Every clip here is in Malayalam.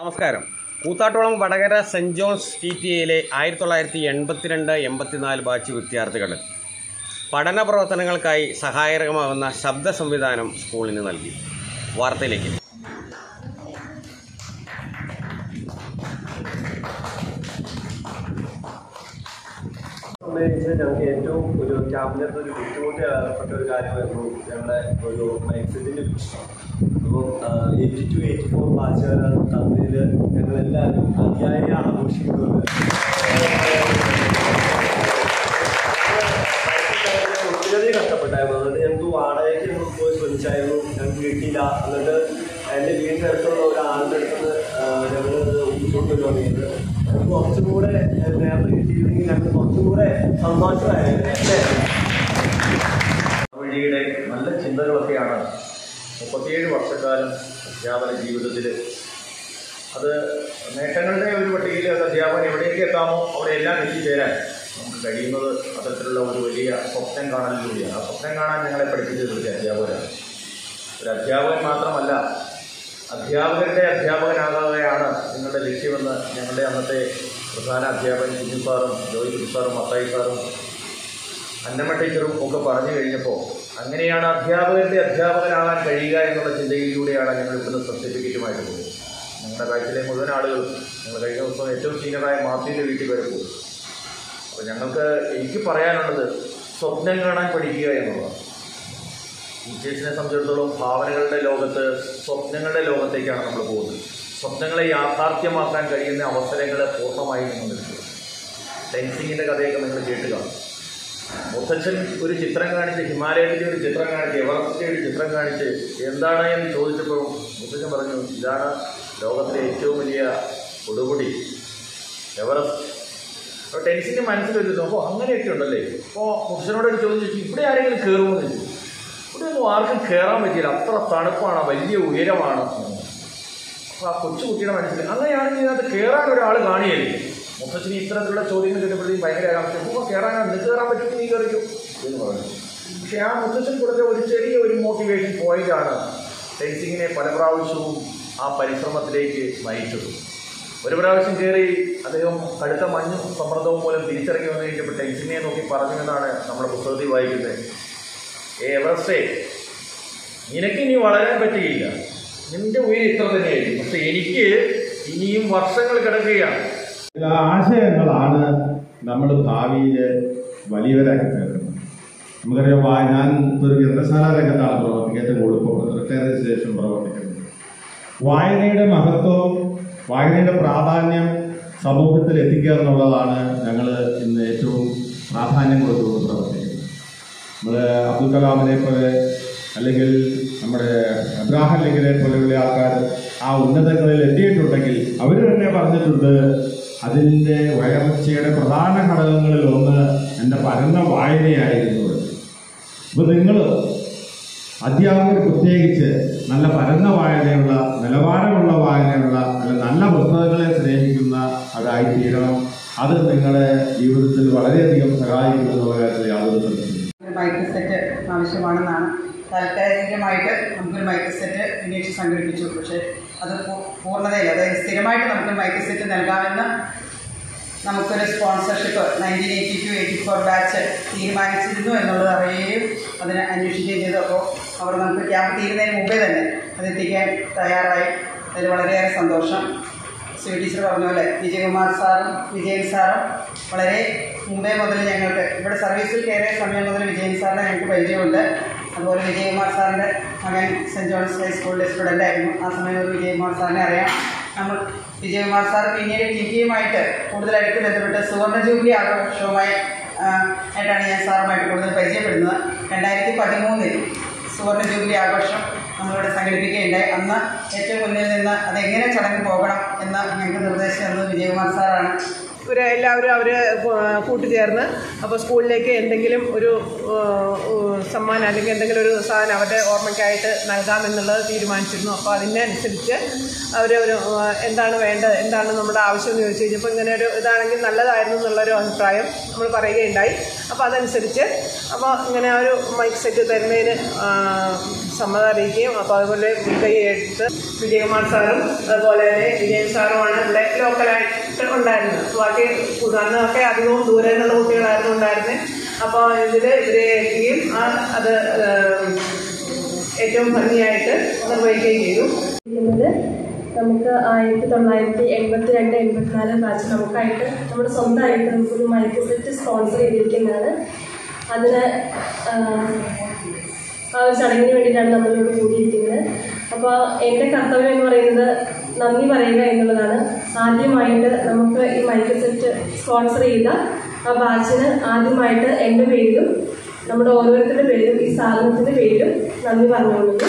നമസ്കാരം കൂത്താട്ടോളം Vadakara Saint John's T T എയിലെ ആയിരത്തി തൊള്ളായിരത്തി എൺപത്തിരണ്ട് എൺപത്തിനാല് ബാച്ച് വിദ്യാർത്ഥികൾ പഠന പ്രവർത്തനങ്ങൾക്കായി സഹായകരമാകുന്ന ശബ്ദ സംവിധാനം സ്കൂളിന് നൽകി വാർത്തയിലേക്ക് സംബന്ധിച്ച് ഞങ്ങൾക്ക് ഏറ്റവും ഒരു ക്യാബിനറ്റ് ഒരു ബുദ്ധിമുട്ടപ്പെട്ട ഒരു കാര്യമായിരുന്നു ഞങ്ങളുടെ ഒരു മൈൻഡ് സെറ്റിൻ്റെ പ്രശ്നം അപ്പോൾ എയ്റ്റി ടു എയ്റ്റി ഫോർ ബാച്ചുകാരാണ് കമ്പനിയിൽ ഞങ്ങളെല്ലാവരും അധ്യായം ആഘോഷിക്കുന്നത് ഒത്തിരി കഷ്ടപ്പെട്ടായിരുന്നു എന്നിട്ട് ഞങ്ങൾക്ക് വാടകയ്ക്ക് ഞങ്ങൾ പോയി ശ്രമിച്ചായിരുന്നു ഞങ്ങൾക്ക് കിട്ടിയില്ല എന്നിട്ട് എൻ്റെ വീടിൻ്റെ അടുത്തുള്ള ഒരാളുടെ അടുത്ത് ഞങ്ങൾ കൊണ്ടുവരുവാണ് ചെയ്തത് ഞങ്ങൾക്ക് കുറച്ചും കൂടെ നേരത്തെ കിട്ടിയിരുന്നെങ്കിൽ ഞങ്ങൾക്ക് കുറച്ചും കൂടെ സന്തോഷമായിരുന്നു അല്ലേ വഴിയുടെ നല്ല ചിന്തകളൊക്കെയാണ് മുപ്പത്തിയേഴ് വർഷക്കാലം അധ്യാപന ജീവിതത്തിൽ അത് നേട്ടങ്ങളുടെ ഒരു പട്ടികയിൽ അത് അധ്യാപനം എവിടേക്ക് എത്താമോ അവിടെ എല്ലാം എത്തിച്ചേരാൻ നമുക്ക് കഴിയുന്നത് അത്തരത്തിലുള്ള ഒരു വലിയ സ്വപ്നം കാണലിലൂടെയാണ് ആ സ്വപ്നം കാണാൻ ഞങ്ങളെ പഠിപ്പിച്ചത് ഒരു അധ്യാപകരാണ് ഒരു അധ്യാപകൻ മാത്രമല്ല അധ്യാപകരുടെ അധ്യാപകനാകാതെയാണ് നിങ്ങളുടെ ലക്ഷ്യമെന്ന് ഞങ്ങളുടെ അന്നത്തെ പ്രധാന അധ്യാപകൻ കുഞ്ഞു സാറും ജോയ് കുഞ്ഞു സാറും മത്തായി സാറും അന്നമ്മ ടീച്ചറും ഒക്കെ പറഞ്ഞു കഴിഞ്ഞപ്പോൾ അങ്ങനെയാണ് അധ്യാപകരുടെ അധ്യാപകനാകാൻ കഴിയുക എന്നുള്ള ചിന്തയിലൂടെയാണ് ഞങ്ങൾ ഇവിടുന്ന് സർട്ടിഫിക്കറ്റുമായിട്ട് പോകുന്നത് ഞങ്ങളുടെ ബാച്ചിലെ മുഴുവൻ ആളുകൾ ഞങ്ങൾ കഴിഞ്ഞ ദിവസം ഏറ്റവും സീനിയറായ മാർട്ടിൻ്റെ വീട്ടിൽ വരെ പോകും അപ്പോൾ ഞങ്ങൾക്ക് എനിക്ക് പറയാനുള്ളത് സ്വപ്നം കാണാൻ പഠിക്കുക എന്നുള്ളതാണ് ടീച്ചേഴ്സിനെ സംബന്ധിച്ചിടത്തോളം ഭാവനകളുടെ ലോകത്ത് സ്വപ്നങ്ങളുടെ ലോകത്തേക്കാണ് നമ്മൾ പോകുന്നത് സ്വപ്നങ്ങളെ യാഥാർത്ഥ്യമാക്കാൻ കഴിയുന്ന അവസരങ്ങളെ പൂർണ്ണമായും നിങ്ങൾ എടുക്കുക ടെൻസിങ്ങിൻ്റെ കഥയൊക്കെ നിങ്ങൾ കേട്ട് കാണും മുത്തച്ഛൻ ഒരു ചിത്രം കാണിച്ച് ഹിമാലയത്തിൻ്റെ ഒരു ചിത്രം കാണിച്ച് എവറസ്റ്റിൻ്റെ ഒരു ചിത്രം കാണിച്ച് എന്താണ് എന്ന് ചോദിച്ചപ്പോഴും മുത്തച്ഛൻ പറഞ്ഞു ഇതാണ് ലോകത്തിലെ ഏറ്റവും വലിയ കൊടുപൊടി എവറസ്റ്റ് അപ്പോൾ ടെൻസിൻ്റെ മനസ്സിലൊരു അപ്പോൾ അങ്ങനെയൊക്കെ ഉണ്ടല്ലേ അപ്പോൾ മുത്തച്ഛനോട് ഒരു ചോദ്യം ചോദിച്ചു ഇവിടെ ആരെങ്കിലും കയറുമോ എന്ന് ചോദിച്ചു ഇവിടെ ഒന്നും ആർക്കും കയറാൻ പറ്റില്ല അത്ര തണുപ്പാണ് വലിയ ഉയരമാണ് അപ്പോൾ ആ കൊച്ചുകുട്ടിയുടെ മനസ്സിൽ അങ്ങനെയാണെങ്കിൽ ഇതിനകത്ത് കയറാൻ ഒരാൾ കാണിയല്ലേ മുത്തച്ഛന് ഇത്തരത്തിലുള്ള ചോദ്യങ്ങൾ കേട്ടപ്പോഴത്തേക്കും ഭയങ്കര ആകാംക്ഷ അപ്പോൾ കയറാനാണ് നിനക്ക് കയറാൻ പറ്റുമെങ്കിൽ നീ കയറിക്കോ എന്ന് പറഞ്ഞു പക്ഷേ ആ മുത്തച്ഛൻ കൊടുത്ത ഒരു ചെറിയ ഒരു മോട്ടിവേഷൻ പോയിന്റാണ് ടെൻസിങ്ങിനെ പല പ്രാവശ്യവും ആ പരിശ്രമത്തിലേക്ക് നയിച്ചത് ഒരു പ്രാവശ്യം കയറി അദ്ദേഹം കടുത്ത മഞ്ഞും സമ്മർദ്ദവും മൂലം തിരിച്ചിറങ്ങി വന്നു കഴിഞ്ഞപ്പോൾ ടെൻസിങ്ങിനെ നോക്കി പറഞ്ഞു എന്നാണ് നമ്മുടെ പുസ്തകത്തിൽ വായിക്കുന്നത് ഏ എവറസ്റ്റേ നിനക്ക് ഇനി വളരാൻ പറ്റുകയില്ല നിന്റെ ഉയരം ഇത്ര തന്നെയായിരിക്കും പക്ഷെ എനിക്ക് ഇനിയും വർഷങ്ങൾ കിടക്കുകയാണ് ചില ആശയങ്ങളാണ് നമ്മൾ ഭാവിയിൽ വലിയവരാക്കി തീർക്കുന്നത് നമുക്കറിയാം വാ ഞാൻ ഒരു ഗ്രന്ഥശാല രംഗത്താണ് പ്രവർത്തിക്കുന്നത് ഏറ്റവും കൂടുതൽ റിട്ടയറിന് ശേഷം പ്രവർത്തിക്കുന്നത് വായനയുടെ മഹത്വം വായനയുടെ പ്രാധാന്യം സമൂഹത്തിൽ എത്തിക്കുക എന്നുള്ളതാണ് ഞങ്ങൾ ഇന്ന് ഏറ്റവും പ്രാധാന്യം കൊടുത്തുകൊണ്ട് പ്രവർത്തിക്കുന്നത് നമ്മൾ അബ്ദുൽ കലാമിനെ പോലെ അല്ലെങ്കിൽ നമ്മുടെ അബ്രാഹം ലിങ്കിനെ പോലെയുള്ള ആൾക്കാർ ആ ഉന്നതങ്ങളിൽ എത്തിയിട്ടുണ്ടെങ്കിൽ അവർ തന്നെ പറഞ്ഞിട്ടുണ്ട് അതിൻ്റെ വളർച്ചയുടെ പ്രധാന ഘടകങ്ങളിൽ ഒന്ന് എൻ്റെ പരന്ന വായനയായിരുന്നു അപ്പോൾ നിങ്ങൾ അധ്യാപകർ പ്രത്യേകിച്ച് നല്ല പരന്ന വായനയുള്ള നിലവാരമുള്ള വായനയുള്ള അല്ല നല്ല പുസ്തകങ്ങളെ സ്നേഹിക്കുന്ന അതായി തീരണം അത് നിങ്ങളെ ജീവിതത്തിൽ വളരെയധികം സഹായിക്കുമെന്നുള്ള കാര്യത്തിൽ യാതൊരു സംശയവും ഒരു മൈക്ക് സെറ്റ് ആവശ്യമാണെന്നാണ് താൽക്കാലികമായിട്ട് നമുക്കൊരു മൈക്ക് സെറ്റ് വിനീഷ് സംഘടിപ്പിച്ചു പക്ഷേ അത് പൂ- പൂർണ്ണതയില്ല അതായത് സ്ഥിരമായിട്ട് നമുക്ക് മൈക്ക് സെറ്റ് നൽകാമെന്ന് നമുക്കൊരു sponsorship nineteen eighty two eighty four batch തീരുമാനിച്ചിരുന്നു എന്നുള്ളത് അറിയുകയും അതിനെ അന്വേഷിക്കുകയും ചെയ്തു അപ്പോൾ അവർ നമുക്ക് ക്യാമ്പ് തീരുന്നതിന് മുമ്പേ തന്നെ അതെത്തിക്കാൻ തയ്യാറായി അതിൽ വളരെയേറെ സന്തോഷം ശ്രീ ടീച്ചർ പറഞ്ഞ പോലെ വിജയകുമാർ സാറും വിജയൻ സാറും വളരെ മുമ്പേ മുതൽ ഞങ്ങൾക്ക് ഇവിടെ സർവീസിൽ കയറിയ സമയം മുതൽ വിജയൻ സാറിനെ ഞങ്ങൾക്ക് പരിചയമുണ്ട് അതുപോലെ വിജയകുമാർ സാറിൻ്റെ മകൻ സെൻറ് ജോൺസ് ഹൈസ്കൂളിലെ സ്റ്റുഡൻ്റ് ആയിരുന്നു ആ സമയം മുതൽ വിജയകുമാർ സാറിനെ അറിയാം നമ്മൾ വിജയകുമാർ സാർ പിന്നീട് ടി ടിയുമായിട്ട് കൂടുതലായിട്ട് ബന്ധപ്പെട്ട് സുവർണ്ണ ജൂബിലി ആഘോഷവുമായി ആ, ആയിട്ടാണ് ഞാൻ സാറുമായിട്ട് കൂടുതൽ പരിചയപ്പെടുന്നത് രണ്ടായിരത്തി പതിമൂന്നിൽ സുവർണ്ണ ജൂബിലി ആഘോഷം നമ്മളിവിടെ സംഘടിപ്പിക്കുകയുണ്ടായി അന്ന് ഏറ്റവും മുന്നിൽ നിന്ന് അതെങ്ങനെ ചടങ്ങ് പോകണം എന്ന് ഞങ്ങൾക്ക് നിർദ്ദേശം തന്നത് വിജയകുമാർ സാറാണ് ഇവർ എല്ലാവരും അവർ കൂട്ടുചേർന്ന് അപ്പോൾ സ്കൂളിലേക്ക് എന്തെങ്കിലും ഒരു ഏഹ്, ഏഹ്, സമ്മാനം അല്ലെങ്കിൽ എന്തെങ്കിലും ഒരു സാധനം അവരുടെ ഓർമ്മയ്ക്കായിട്ട് നൽകാമെന്നുള്ളത് തീരുമാനിച്ചിരുന്നു അപ്പോൾ അതിനനുസരിച്ച് അവർ ഒരു ഏഹ്, എന്താണ് വേണ്ടത് എന്താണ് നമ്മുടെ ആവശ്യം എന്ന് ചോദിച്ചു കഴിഞ്ഞപ്പോൾ ഇങ്ങനെ ഒരു ഇതാണെങ്കിൽ നല്ലതായിരുന്നു എന്നുള്ളൊരു അഭിപ്രായം നമ്മൾ പറയുകയുണ്ടായി അപ്പോൾ അതനുസരിച്ച് അപ്പോൾ ഇങ്ങനെ ഒരു മൈക്ക് സെറ്റ് തരുന്നതിന് ആ, സമ്മതം അറിയിക്കുകയും അപ്പോൾ അതുപോലെ മുൻകൈ എടുത്ത് വിജയകുമാർ സാറും അതുപോലെ തന്നെ വിജയൻ സാറുമാണ് ഇവിടെ ലോക്കലായിട്ട് ഉണ്ടായിരുന്നത് ബാക്കി അന്നൊക്കെ അധികവും ദൂരെ നിന്നുള്ള കുട്ടികളായിരുന്നു ഉണ്ടായിരുന്നത് അപ്പോൾ ഇതിൽ ഇവരെ ഏൽക്കുകയും ആ അത് ഏഹ്, ഏറ്റവും ഭംഗിയായിട്ട് നിർവഹിക്കുകയും ചെയ്തു ഇരിക്കുന്നത് നമുക്ക് ആയിരത്തി തൊള്ളായിരത്തി എൺപത്തി രണ്ട് എൺപത്തിനാല് ബാച്ച് നമുക്കായിട്ട് നമ്മുടെ സ്വന്തമായിട്ട് നമുക്കൊരു മൈക്ക് സെറ്റ് സ്പോൺസർ ചെയ്തിരിക്കുന്നതാണ് അതിന് ആഹ്, ആ ഒരു ചടങ്ങിന് വേണ്ടിയിട്ടാണ് നമ്മളിവിടെ കൂടിയിരിക്കുന്നത് അപ്പോൾ എൻ്റെ കർത്തവ്യം എന്ന് പറയുന്നത് നന്ദി പറയുക എന്നുള്ളതാണ് ആദ്യമായിട്ട് നമുക്ക് ഈ മൈക്ക് സെറ്റ് സ്പോൺസർ ചെയ്ത ആ ബാച്ചിന് ആദ്യമായിട്ട് എൻ്റെ പേരിലും നമ്മുടെ ഓരോരുത്തരുടെ പേരിലും ഈ സ്ഥാപനത്തിൻ്റെ പേരിലും നന്ദി പറഞ്ഞുകൊള്ളുന്നു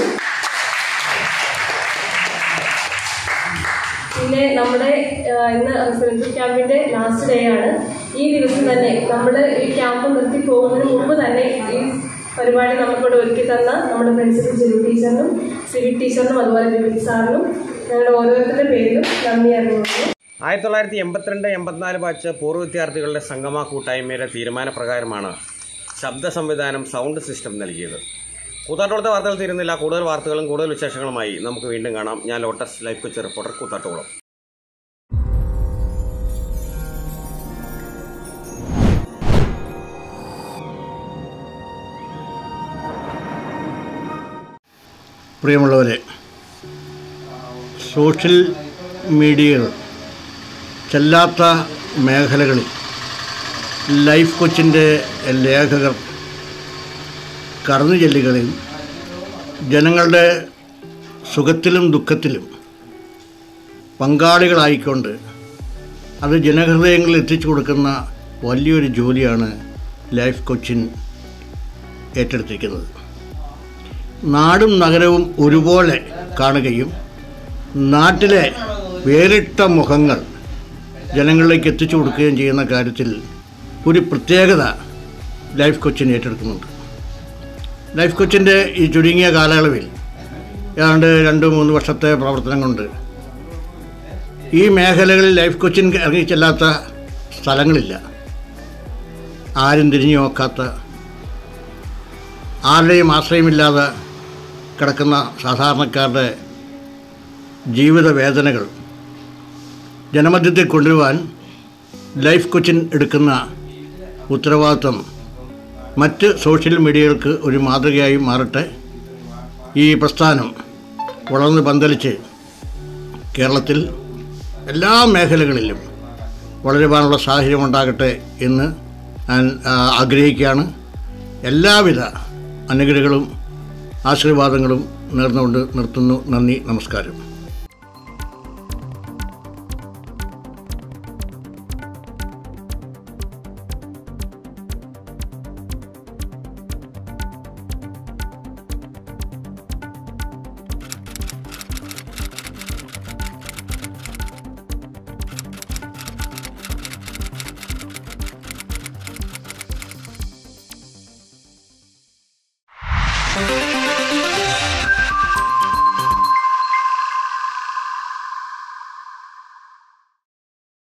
പിന്നെ നമ്മുടെ ആ, ഇന്ന് റെസിഡൻഷ്യൽ ക്യാമ്പിന്റെ ലാസ്റ്റ് ഡേ ആണ് ഈ ദിവസം തന്നെ നമ്മൾ ഈ ക്യാമ്പ് നിർത്തി പോകുന്നതിന് മുമ്പ് തന്നെ ഈ പരിപാടി നമുക്കിവിടെ ഒരുക്കി തന്ന നമ്മുടെ പ്രിൻസിപ്പൽ ജില്ലു ടീച്ചറിനും സിവിക് ടീച്ചറിനും അതുപോലെ ബിബിൻ സാറിനും ഞങ്ങളുടെ ഓരോരുത്തരുടെ പേരിലും നന്ദി അറിയിക്കുന്നു ആയിരത്തി തൊള്ളായിരത്തി എൺപത്തിരണ്ട് എൺപത്തിനാല് ബാച്ച് പൂർവ്വ വിദ്യാർത്ഥികളുടെ സംഗമ കൂട്ടായ്മയുടെ തീരുമാനപ്രകാരമാണ് ശബ്ദ സംവിധാനം സൗണ്ട് സിസ്റ്റം നൽകിയത് കൂത്താട്ടോളത്തെ വാർത്തകൾ തീരുന്നില്ല കൂടുതൽ വാർത്തകളും കൂടുതൽ വിശേഷങ്ങളുമായി നമുക്ക് വീണ്ടും കാണാം ഞാൻ ലോട്ടസ് ലൈഫ് കൊച്ചി റിപ്പോർട്ടർ കൂത്താട്ടോളം പ്രിയമുള്ളവരെ സോഷ്യൽ മീഡിയകൾ ചെല്ലാത്ത മേഖലകളിൽ ലൈഫ് കൊച്ചിൻ്റെ ലേഖകർ കടന്നു ചെല്ലുകയും ജനങ്ങളുടെ സുഖത്തിലും ദുഃഖത്തിലും പങ്കാളികളായിക്കൊണ്ട് അത് ജനഹൃദയങ്ങളിൽ എത്തിച്ചു കൊടുക്കുന്ന വലിയൊരു ജോലിയാണ് ലൈഫ് കൊച്ചിൻ ഏറ്റെടുത്തിരിക്കുന്നത് നാടും നഗരവും ഒരുപോലെ കാണുകയും നാട്ടിലെ വേറിട്ട മുഖങ്ങൾ ജനങ്ങളിലേക്ക് എത്തിച്ചു കൊടുക്കുകയും ചെയ്യുന്ന കാര്യത്തിൽ ഒരു പ്രത്യേകത ലൈഫ് കൊച്ചിൻ ഏറ്റെടുക്കുന്നുണ്ട് ലൈഫ് കൊച്ചിൻ്റെ ഈ ചുരുങ്ങിയ കാലയളവിൽ ഏതാണ്ട് രണ്ട് മൂന്ന് വർഷത്തെ പ്രവർത്തനം കൊണ്ട് ഈ മേഖലകളിൽ ലൈഫ് കൊച്ചിൻ ഇറങ്ങിച്ചെല്ലാത്ത സ്ഥലങ്ങളില്ല ആരും തിരിഞ്ഞു നോക്കാത്ത ആരുടെയും ആശ്രയമില്ലാതെ കിടക്കുന്ന സാധാരണക്കാരുടെ ജീവിത വേദനകൾ ജനമധ്യത്തിൽ കൊണ്ടുവരുവാൻ ലൈഫ് കൊച്ചിൻ എടുക്കുന്ന ഉത്തരവാദിത്വം മറ്റ് സോഷ്യൽ മീഡിയകൾക്ക് ഒരു മാതൃകയായി മാറട്ടെ ഈ പ്രസ്ഥാനം വളർന്ന് പന്തലിച്ച് കേരളത്തിൽ എല്ലാ മേഖലകളിലും വളരുവാനുള്ള സാഹചര്യം ഉണ്ടാകട്ടെ എന്ന് ഞാൻ ആ, ആഗ്രഹിക്കുകയാണ് എല്ലാവിധ അനുഗ്രഹങ്ങളും ആശീർവാദങ്ങളും നേർന്നുകൊണ്ട് നിർത്തുന്നു നന്ദി നമസ്കാരം